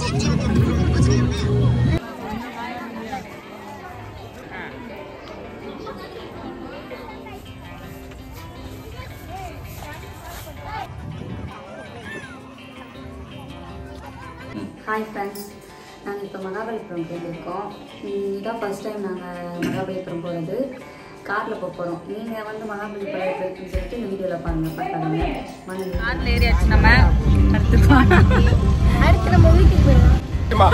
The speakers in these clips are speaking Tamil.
ஹாய் ஃப்ரெண்ட்ஸ் நாங்கள் இப்போ மகாபலிபுரம் போயிருக்கோம் இதான் ஃபர்ஸ்ட் டைம் நாங்கள் மகாபலிபுரம் போகிறது காரில் போக போகிறோம் நீங்கள் வந்து மகாபலிபுரம் போயிருக்குன்னு சொல்லிட்டு இந்த வீடியோவில் பாருங்க பார்த்தாங்க வாங்க கார்ல ஏறியாச்சு நம்ம அடுத்து அடுத்து நம்ம வீட்டுக்கு போயிடலாம்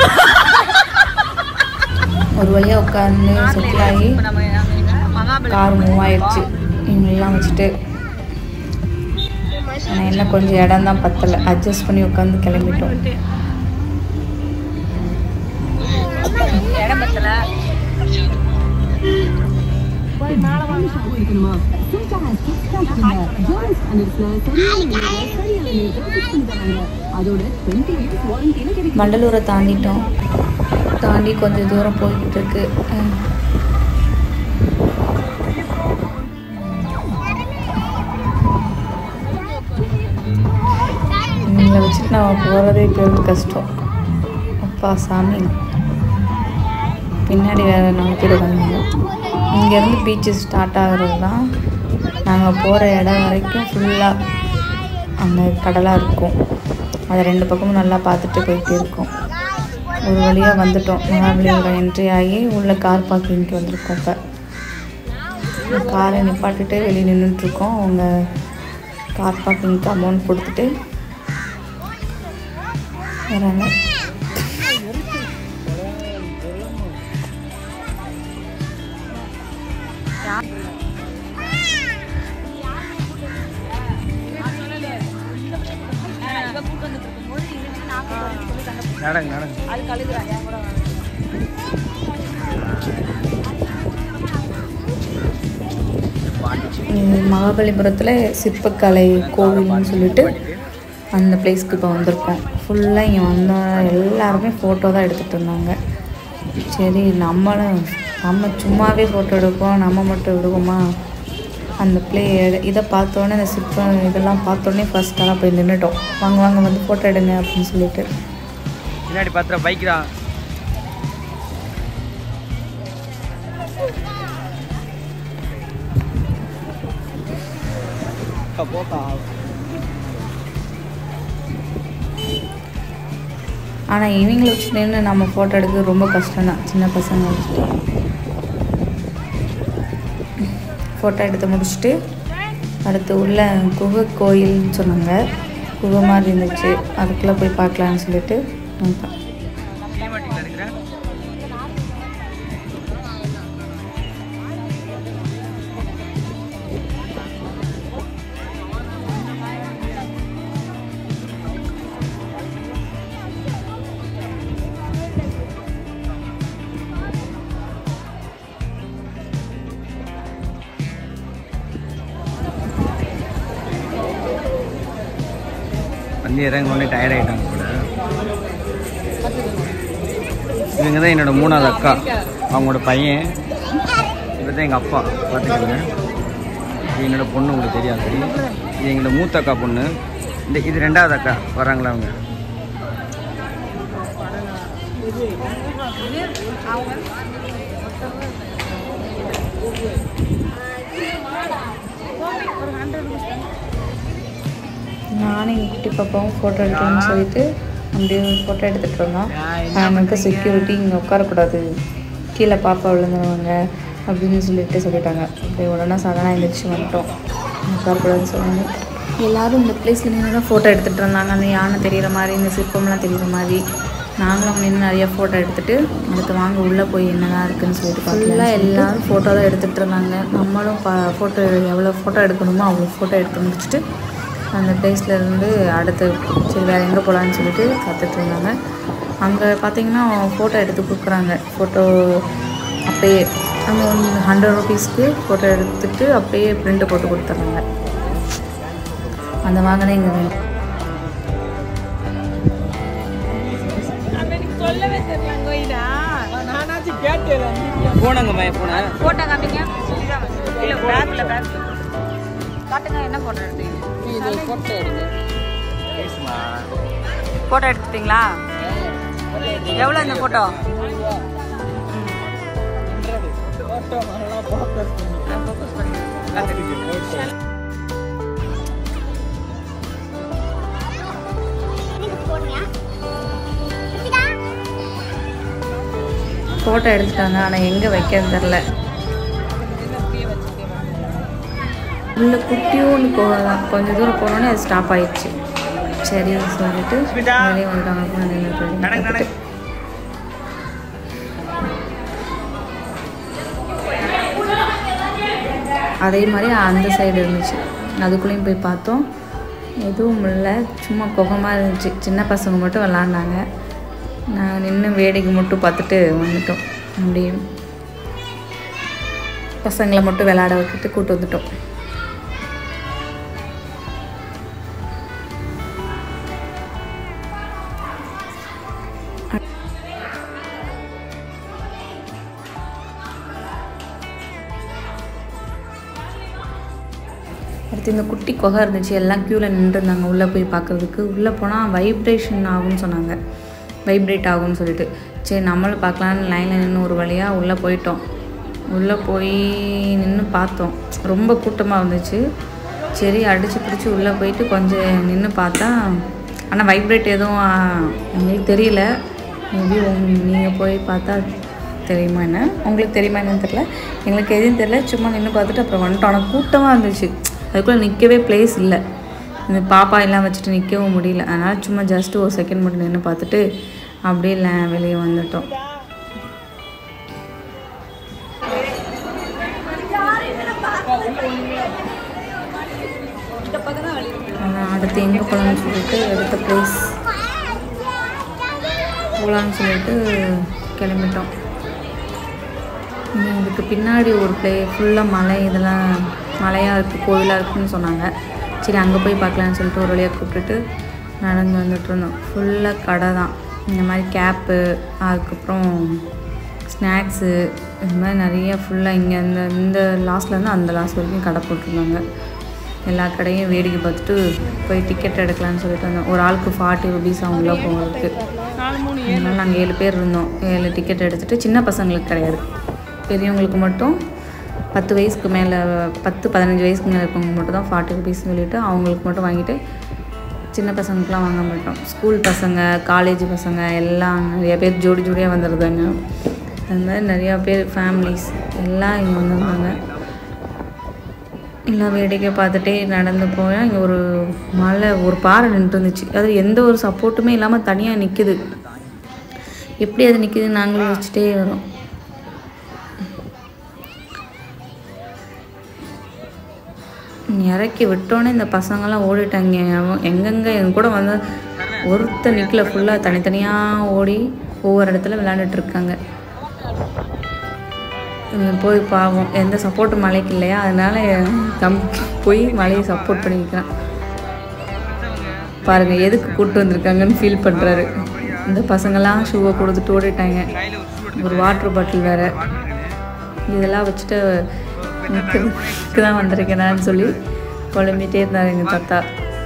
ஒரு வழியாக உட்காந்து கார்ல செட்டில் ஆகி ஏறியாச்சு இப்போ நம்ம மகாபலிபுரம் கார் மூவ் ஆயிடுச்சு இவங்களெல்லாம் வச்சுட்டு ஆனால் என்ன கொஞ்சம் இடம் தான் பத்தலை அட்ஜஸ்ட் பண்ணி உட்காந்து கிளம்பிட்டோம் இடம் பத்தல மண்டலூரை தாண்டிட்டோம் தாண்டி கொஞ்சம் தூரம் போய்கிட்டு இருக்கு அஹ் இவங்களை வச்சுட்டு நம்ம போகிறதே பெரும் கஷ்டம் அப்பா சாமி பின்னாடி வேறு நாலு பேர் வந்தாங்க இங்கேருந்து பீச்சு ஸ்டார்ட் ஆகிறது தான் நாங்கள் போகிற இடம் வரைக்கும் ஃபுல்லாக அந்த கடலாக இருக்கும் அதை ரெண்டு பக்கமும் நல்லா பார்த்துட்டு போயிட்டே இருக்கோம் ஒரு வழியாக வந்துட்டோம் மகாபலிபுரம் என்ட்ரி ஆகி உள்ள கார் பார்க்கிங்க்கு வந்திருக்கோம் இப்போ காரை நிப்பாட்டிட்டு வெளியே நின்றுட்டுருக்கோம் அவங்க கார் பார்க்கிங்க்கு அமௌண்ட் கொடுத்துட்டு வராங்க நடங்க நடங்க அது கழுகுறாங்க என் கூட வாங்க. இது மகாபலிபுரத்தில் சிற்பக்கலை கோவில்னு சொல்லிட்டு அந்த பிளேஸ்க்கு இப்போ வந்திருக்கோம் ஃபுல்லாக இங்கே வந்த எல்லாருமே ஃபோட்டோ தான் எடுத்துகிட்டு இருந்தாங்க சரி நம்மளும் நம்ம சும்மாவே ஃபோட்டோ எடுப்போம் நம்ம மட்டும் எடுப்போமா அந்த ப்ளே இதை பார்த்தோன்னே இந்த சிற்பம் இதெல்லாம் பார்த்தோன்னே ஃபஸ்ட்டாக போய் நின்றுட்டோம் வாங்க வாங்க வந்து ஃபோட்டோ எடுங்க அப்படின்னு சொல்லிட்டு பின்னாடி பார்த்துற பைக் தான் போக்கா ஆனால் இவங்களை வச்சு நின்று நம்ம ஃபோட்டோ எடுக்கிறது ரொம்ப கஷ்டம் தான் சின்ன பசங்க வச்சுட்டு ஃபோட்டோ எடுத்து முடிச்சுட்டு அடுத்து உள்ள குகை கோயில்னு சொன்னாங்க குகை மாதிரி இருந்துச்சு அதுக்குள்ளே போய் பார்க்கலான்னு சொல்லிட்டு வந்தோம். சீமாட்டியில் இருக்கிறேன் வந்து இறங்கினோடனே டயர்ட் ஆகிட்டாங்க போல இவங்க தான் என்னோட மூணாவது அக்கா அவங்களோட பையன் இவர் தான் எங்கள் அப்பா பார்த்துக்கோங்க இது என்னோட பொண்ணு உங்களுக்கு தெரியாது இது எங்களோட மூத்த அக்கா பொண்ணு இந்த இது ரெண்டாவது அக்கா வராங்களா அவங்க நானும் எங்கள் குட்டி பாப்பாவும் ஃபோட்டோ எடுக்கணும்னு சொல்லிட்டு அப்படியே ஃபோட்டோ எடுத்துகிட்டு இருந்தோம் நமக்கு செக்யூரிட்டி இங்கே உட்காரக்கூடாது கீழே பாப்பா விழுந்துருவாங்க அப்படின்னு சொல்லிட்டு சொல்லிட்டாங்க அப்படியே உடனே சடனாக எழுந்திரிச்சு வந்துட்டோம் உட்காரக்கூடாதுன்னு சொன்னாங்க எல்லாரும் இந்த பிளேஸில் நின்று தான் ஃபோட்டோ எடுத்துகிட்டு இருந்தாங்க அந்த யானை தெரிகிற மாதிரி இந்த சிற்பம்லாம் தெரிகிற மாதிரி நாங்களும் நின்று நிறைய ஃபோட்டோ எடுத்துகிட்டு அடுத்து வாங்க உள்ளே போய் என்னதான் இருக்குன்னு சொல்லிட்டு ஃபுல்லாக எல்லாரும் ஃபோட்டோ தான் எடுத்துகிட்டு இருந்தாங்க நம்மளும் பா ஃபோட்டோ எவ்வளோ ஃபோட்டோ எடுக்கணுமோ அவ்வளோ ஃபோட்டோ எடுத்து முடிச்சுட்டு அந்த பிளேஸில் இருந்து அடுத்து சரி வேறு எங்கே போகலான்னு சொல்லிட்டு காத்துட்டு இருந்தாங்க அங்கே பார்த்தீங்கன்னா ஃபோட்டோ எடுத்து கொடுக்குறாங்க ஃபோட்டோ அப்பயே நம்ம வந்து ஹண்ட்ரட் ருபீஸ்க்கு ஃபோட்டோ எடுத்துட்டு அப்பயே பிரிண்ட் போட்டு கொடுத்துட்றாங்க அந்த வாங்கினே இங்கே வேணும் போனாங்க பையன் போனேன் போட்டோ காமிங்க இல்ல பேக்ல பேக் காட்டுங்க என்ன போட்டோ எடுத்தீங்க பேசுமா போட்டோ எடுத்துட்டீங்களா எவ்வளோ இந்த ஃபோட்டோ ஃபோட்டோ எடுத்துட்டாங்க ஆனால் எங்கே வைக்கிறதுன்னு தெரில உள்ள குட்டியோன்னு போகலாம் கொஞ்சம் தூரம் போனோடனே அது ஸ்டாப் ஆயிடுச்சு சரி சொல்லிட்டு வெளியே வந்துட்டாங்க குழந்தைங்க பார்த்துட்டு அதே மாதிரி அந்த சைடு இருந்துச்சு அதுக்குள்ளேயும் போய் பார்த்தோம் எதுவும் இல்லை சும்மா குகமாக இருந்துச்சு சின்ன பசங்க மட்டும் விளாண்டாங்க நாங்கள் நின்று வேடிக்கை மட்டும் பார்த்துட்டு வந்துட்டோம் அப்படியே பசங்களை மட்டும் விளையாட விட்டுட்டு கூட்டு வந்துட்டோம் அடுத்து இந்த குட்டி குகை இருந்துச்சு எல்லாம் க்யூவில் நின்றுருந்தாங்க உள்ளே போய் பார்க்குறதுக்கு உள்ளே போனால் வைப்ரேஷன் ஆகும்னு சொன்னாங்க வைப்ரேட் ஆகும்னு சொல்லிட்டு சரி நம்மளும் பார்க்கலான்னு லைனில் நின்று ஒரு வழியாக உள்ளே போயிட்டோம் உள்ளே போய் நின்று பார்த்தோம் ரொம்ப கூட்டமாக இருந்துச்சு சரி அடித்து பிடிச்சி உள்ளே போயிட்டு கொஞ்சம் நின்று பார்த்தா ஆனால் வைப்ரேட் எதுவும் ஆ, எங்களுக்கு தெரியல மேபி நீங்கள் போய் பார்த்தா தெரியுமா என்ன உங்களுக்கு தெரியுமா என்னன்னு தெரியல எங்களுக்கு எதுவும் தெரியல சும்மா நின்று பார்த்துட்டு அப்புறம் வந்துட்டோம் ஆனால் கூட்டமாக இருந்துச்சு அதுக்குள்ளே நிற்கவே பிளேஸ் இல்லை இந்த பாப்பா எல்லாம் வச்சுட்டு நிற்கவும் முடியல அதனால் சும்மா ஜஸ்ட் ஒரு செகண்ட் மட்டும் நின்று பார்த்துட்டு அப்படியே இல்லை வெளியே வந்துட்டோம் அதான் அடுத்து எங்கே போகலான்னு சொல்லிட்டு அடுத்த ப்ளேஸ் போகலான்னு சொல்லிட்டு கிளம்பிட்டோம் இனி இதுக்கு பின்னாடி ஒரு ப்ளே ஃபுல்லாக மலை இதெல்லாம் மலையாக இருக்குது கோவிலாக இருக்குன்னு சொன்னாங்க சரி அங்கே போய் பார்க்கலான்னு சொல்லிட்டு ஒரு வழியாக கூப்பிட்டுட்டு நடந்து வந்துட்டு இருந்தோம் ஃபுல்லாக கடை தான் இந்த மாதிரி கேப்பு அதுக்கப்புறம் ஸ்நாக்ஸு இது மாதிரி நிறைய ஃபுல்லாக இங்கே இந்த இந்த லாஸ்ட்லேருந்து அந்த லாஸ்ட் வரைக்கும் கடை போட்டிருந்தாங்க எல்லா கடையும் வேடிக்கை பார்த்துட்டு போய் டிக்கெட் எடுக்கலான்னு சொல்லிட்டு வந்தோம் ஒரு ஆளுக்கு ஃபார்ட்டி ருபீஸ் அவங்கள போகிறதுக்கு அதனால் நாங்கள் ஏழு பேர் இருந்தோம் ஏழு டிக்கெட் எடுத்துகிட்டு சின்ன பசங்களுக்கு கிடையாது பெரியவங்களுக்கு மட்டும் பத்து வயசுக்கு மேலே பத்து பதினஞ்சு வயசுக்கு மேலே இருக்கவங்க மட்டும் தான் ஃபார்ட்டி ருபீஸ் சொல்லிட்டு அவங்களுக்கு மட்டும் வாங்கிட்டு சின்ன பசங்களுக்குலாம் வாங்க மாட்டோம் ஸ்கூல் பசங்க காலேஜ் பசங்க எல்லாம் நிறைய பேர் ஜோடி ஜோடியாக வந்துருந்தாங்க அது மாதிரி நிறையா பேர் ஃபேமிலிஸ் எல்லாம் இங்கே வந்திருந்தாங்க எல்லாம் வேடிக்கை பார்த்துட்டே நடந்து போனால் இங்கே ஒரு மலை ஒரு பாறை நின்று இருந்துச்சு அது எந்த ஒரு சப்போர்ட்டுமே இல்லாமல் தனியாக நிற்குது எப்படி அது நிற்குது நாங்களும் வச்சுட்டே வரோம் இறக்கி விட்டோன்னே இந்த பசங்கள்லாம் ஓடிட்டாங்க அவன் எங்கெங்கே எங்க கூட வந்து ஒருத்தர் நிற்கல ஃபுல்லாக தனித்தனியாக ஓடி ஒவ்வொரு இடத்துல விளையாண்டுட்டு இருக்காங்க இவன் போய் பாவம் எந்த சப்போர்ட்டும் மலைக்கு இல்லையா அதனால கம் போய் மலையை சப்போர்ட் பண்ணிக்கிறான் பாருங்க எதுக்கு கூப்பிட்டு வந்திருக்காங்கன்னு ஃபீல் பண்ணுறாரு இந்த பசங்கள்லாம் ஷூவை கொடுத்துட்டு ஓடிட்டாங்க ஒரு வாட்டர் பாட்டில் வேற இதெல்லாம் வச்சுட்டு இதுக்கு தான் வந்திருக்கேனான்னு சொல்லி புலம்பிட்டே இருந்தார் எங்கள் தாத்தா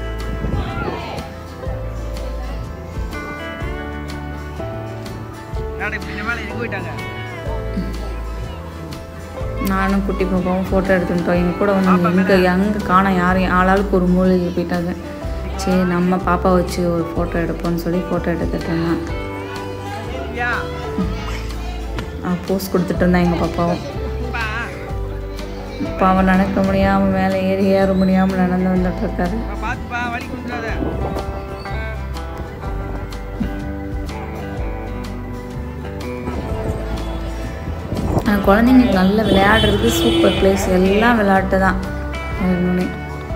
நானும் குட்டி பாப்பாவும் ஃபோட்டோ எடுத்துட்டோம் எங்கள் கூட வந்து எங்கே எங்கே காணோம் யாரையும் ஆளாளுக்கு ஒரு மூலையில் போயிட்டாங்க சரி நம்ம பாப்பா வச்சு ஒரு ஃபோட்டோ எடுப்போம்னு சொல்லி ஃபோட்டோ எடுத்துட்டு இருந்தேன் போஸ் கொடுத்துட்டு இருந்தான் எங்கள் பாப்பாவும் பாவம் நடக்க முடியாமல் மேலே ஏறி ஏற முடியாமல் நடந்து வந்துட்டு இருக்காரு பார்த்துப்பா வழி கொடுத்துடாத ஆனால் குழந்தைங்களுக்கு நல்ல விளையாடுறதுக்கு சூப்பர் பிளேஸ் எல்லாம் விளையாட்டு தான் வேணும்னே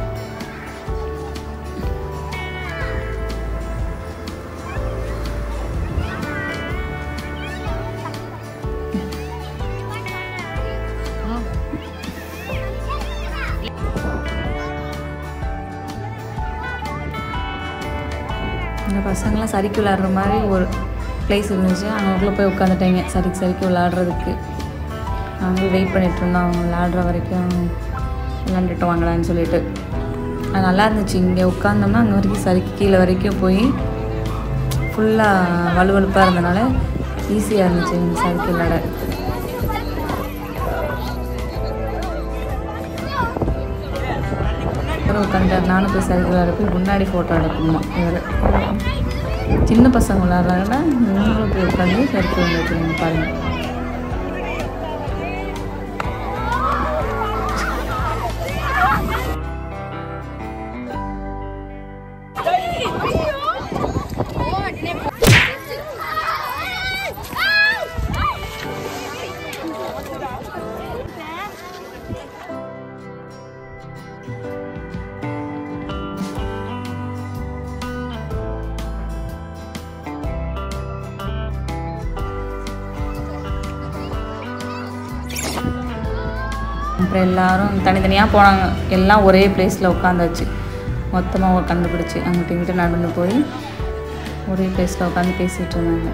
இந்த பசங்களாம் சரிக்கு விளாட்ற மாதிரி ஒரு பிளேஸ் இருந்துச்சு அங்கே உள்ள போய் உட்காந்துட்டாங்க சரிக்கு சரிக்கு விளாட்றதுக்கு நாங்களும் வெயிட் பண்ணிட்டு இருந்தோம் அவங்க விளாட்ற வரைக்கும் விளாண்டுட்டு வாங்கலான்னு சொல்லிட்டு அது நல்லா இருந்துச்சு இங்கே உட்காந்தோம்னா அங்கே வரைக்கும் சரிக்கு கீழே வரைக்கும் போய் ஃபுல்லாக வலுவலுப்பாக இருந்தனால ஈஸியாக இருந்துச்சு இந்த சறுக்கு விளாட அப்புறம் உட்காந்துட்டார் நானும் போய் சறுக்கு விளாட போய் முன்னாடி ஃபோட்டோ எடுக்கணுமா இவர் சின்ன பசங்க விளாட்றாங்கன்னா இவங்களும் போய் உட்காந்து சறுக்கு விளையாடுறாங்க பாருங்கள் அப்புறம் எல்லாரும் தனித்தனியாக போனாங்க எல்லாம் ஒரே பிளேஸில் உட்காந்தாச்சு மொத்தமாக கண்டுபிடிச்சி அங்கிட்ட இங்கிட்ட நடந்து போய் ஒரே பிளேஸில் உட்காந்து பேசிகிட்டு இருந்தாங்க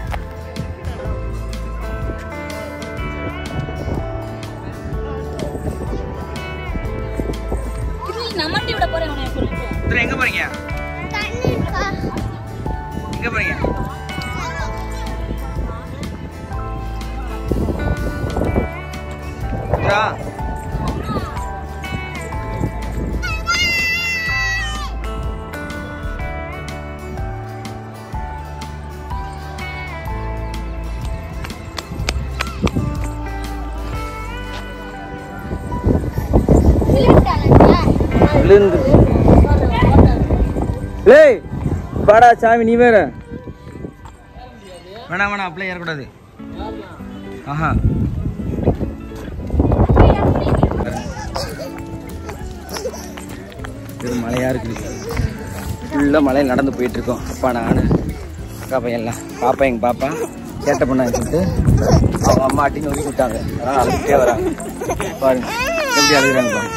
நம்மட்டி விட போறேன் உனக்கு சொல்லு எங்கே போகிறீங்க தண்ணி இருக்கா எங்கே போகிறீங்க விழுந்து லேய் பாடா சாமி நீ வேற வேணாம் வேணாம் அப்படியே ஏறக்கூடாது ஆஹா இது மழையா இருக்குது ஃபுல்லாக மழையில் நடந்து போயிட்டு இருக்கோம் அப்பா நான் அக்கா பையன் எல்லாம் பாப்பா எங்கள் பாப்பா சேட்டை பண்ணாங்க சொல்லிட்டு அவங்க அம்மா அட்டின்னு ஒதுக்கி விட்டாங்க அதனால் அழுதுகிட்டே வராங்க பாருங்க எப்படி அழுகுறாங்க பாருங்க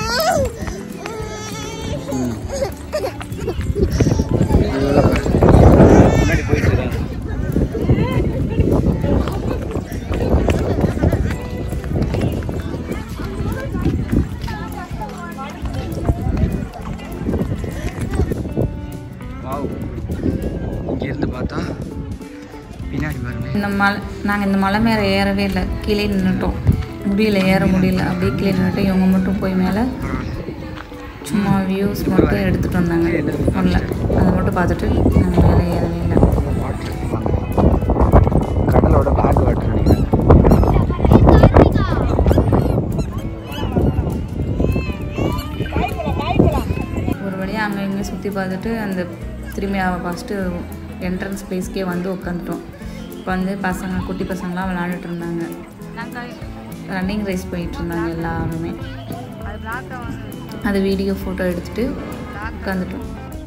ம். நல்லா பாருங்க. முன்னாடி போயிட்டு இருக்காங்க வாவ் இங்க இருந்து பார்த்தா பின்னாடி பாருங்க இந்த மலை நாங்கள் இந்த மலை மேலே ஏறவே இல்லை கீழே நின்றுட்டோம் முடியல ஏற முடியல அப்படியே கீழே நின்றுட்டு இவங்க மட்டும் போய் மேலே சும்மா வியூஸ் மட்டும் எடுத்துகிட்டு வந்தாங்க ஒன்றில் அதை மட்டும் பார்த்துட்டு நாங்கள் மேலே ஏறவே இல்லை வாட்டர் கடலோட பேக் வாட்டர் நினைக்கிறேன் ஒரு வழியாக அங்கே இங்கே சுற்றி பார்த்துட்டு அந்த திரும்பி ஃபஸ்ட்டு என்ட்ரன்ஸ் பிளேஸ்க்கே வந்து உட்காந்துட்டோம் இப்போ வந்து பசங்க குட்டி பசங்களாம் விளாண்டுட்டு இருந்தாங்க ரன்னிங் ரேஸ் போயிட்டு இருந்தாங்க எல்லாருமே அது வீடியோ ஃபோட்டோ எடுத்துட்டு உட்காந்துட்டோம்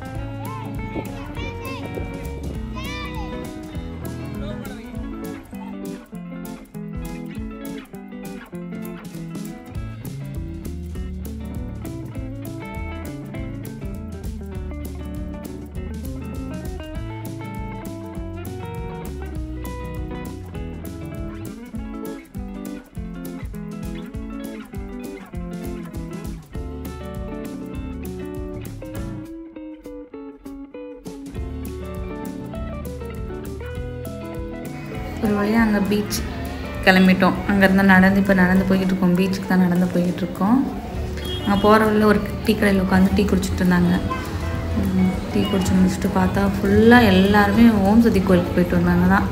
ஒரு வழியாக அங்கே பீச் கிளம்பிட்டோம் அங்கேருந்து நடந்து இப்போ நடந்து போய்கிட்டு இருக்கோம் பீச்சுக்கு தான் நடந்து போய்கிட்டு இருக்கோம் அங்கே போகிற வழியில் ஒரு டீ கடையில் உட்காந்து டீ குடிச்சிட்டு இருந்தாங்க உம், டீ குடிச்சு முடிச்சுட்டு பார்த்தா ஃபுல்லாக எல்லாருமே ஓம் சக்தி கோயிலுக்கு போயிட்டு வந்தாங்க தான்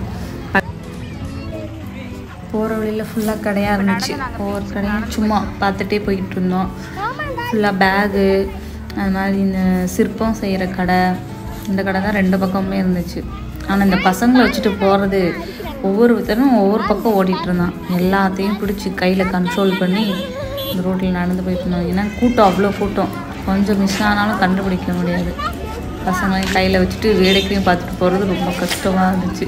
போகிற வழியில் ஃபுல்லாக கடையாக இருந்துச்சு ஒவ்வொரு கடையும் சும்மா பார்த்துட்டே போய்கிட்டு இருந்தோம் ஃபுல்லாக பேகு அது மாதிரி இந்த சிற்பம் செய்கிற கடை இந்த கடை தான் ரெண்டு பக்கமுமே இருந்துச்சு ஆனால் இந்த பசங்களை வச்சுட்டு போகிறது ஒவ்வொருத்தரும் ஒவ்வொரு பக்கம் ஓடிட்டு இருந்தான் எல்லாத்தையும் பிடிச்சி கையில் கண்ட்ரோல் பண்ணி இந்த ரோட்டில் நடந்து போயிட்டு இருந்தோம் ஏன்னா கூட்டம் அவ்வளோ கூட்டம் கொஞ்சம் மிஸ் ஆனாலும் கண்டுபிடிக்க முடியாது பசங்களையும் கையில் வச்சுட்டு வேடிக்கையும் பார்த்துட்டு போகிறது ரொம்ப கஷ்டமாக இருந்துச்சு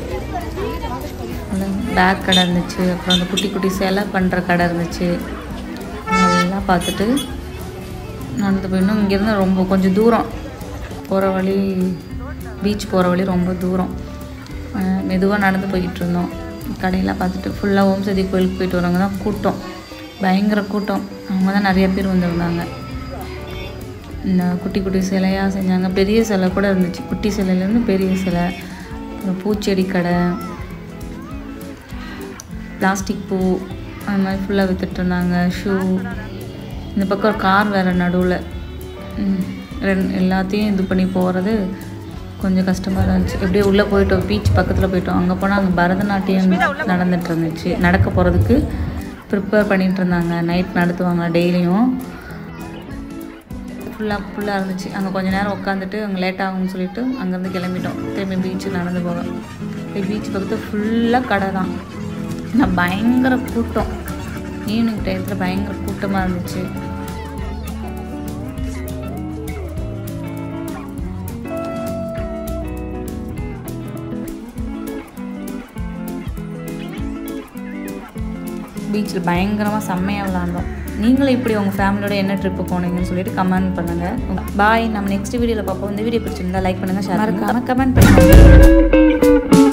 பேக் கடை இருந்துச்சு அப்புறம் அந்த குட்டி குட்டி சேலை பண்ணுற கடை இருந்துச்சு அதெல்லாம் பார்த்துட்டு நடந்து போயிடணும் இங்கேருந்து ரொம்ப கொஞ்சம் தூரம் போகிற வழி பீச் போகிற வழி ரொம்ப தூரம் மெதுவாக நடந்து போய்கிட்டு இருந்தோம் கடையெல்லாம் பார்த்துட்டு ஃபுல்லாக ஓம் சதி கோயிலுக்கு போயிட்டு வரவங்க தான் கூட்டம் பயங்கர கூட்டம் அவங்க தான் நிறைய பேர் வந்திருந்தாங்க இந்த குட்டி குட்டி சிலையாக செஞ்சாங்க பெரிய சிலை கூட இருந்துச்சு குட்டி சிலையிலேருந்து பெரிய சிலை அப்புறம் பூச்செடி கடை பிளாஸ்டிக் பூ அந்த மாதிரி ஃபுல்லாக வித்துட்டு இருந்தாங்க ஷூ இந்த பக்கம் ஒரு கார் வேறு நடுவில் ரெண்டு எல்லாத்தையும் இது பண்ணி போகிறது கொஞ்சம் கஷ்டமாக தான் இருந்துச்சு எப்படியே உள்ளே போயிட்டோம் பீச் பக்கத்தில் போயிட்டோம் அங்கே போனால் அங்கே பரதநாட்டியம் நடந்துட்டு இருந்துச்சு நடக்க போகிறதுக்கு ப்ரிப்பேர் பண்ணிட்டு இருந்தாங்க நைட் நடத்துவாங்க டெய்லியும் ஃபுல்லாக ஃபுல்லாக இருந்துச்சு அங்கே கொஞ்ச நேரம் உட்காந்துட்டு அங்கே லேட் ஆகும்னு சொல்லிட்டு அங்கேருந்து கிளம்பிட்டோம் திரும்பி பீச்சுக்கு நடந்து போக பீச் பக்கத்தில் ஃபுல்லாக கடை தான் ஆனால் பயங்கர கூட்டம் ஈவினிங் டயத்தில் பயங்கர கூட்டமாக இருந்துச்சு பீச்சில் பயங்கரமாக செம்மையாக விளாண்டோம் நீங்களும் இப்படி உங்கள் ஃபேமிலியோட என்ன ட்ரிப்பு போனீங்கன்னு சொல்லிட்டு கமெண்ட் பண்ணுங்கள் பாய் நம்ம நெக்ஸ்ட் வீடியோவில் பார்ப்போம் இந்த வீடியோ பிடிச்சிருந்தா லைக் பண்ணுங்கள் ஷேர் பண்ணுங்கள் கமெண்ட் பண்ணுங்கள்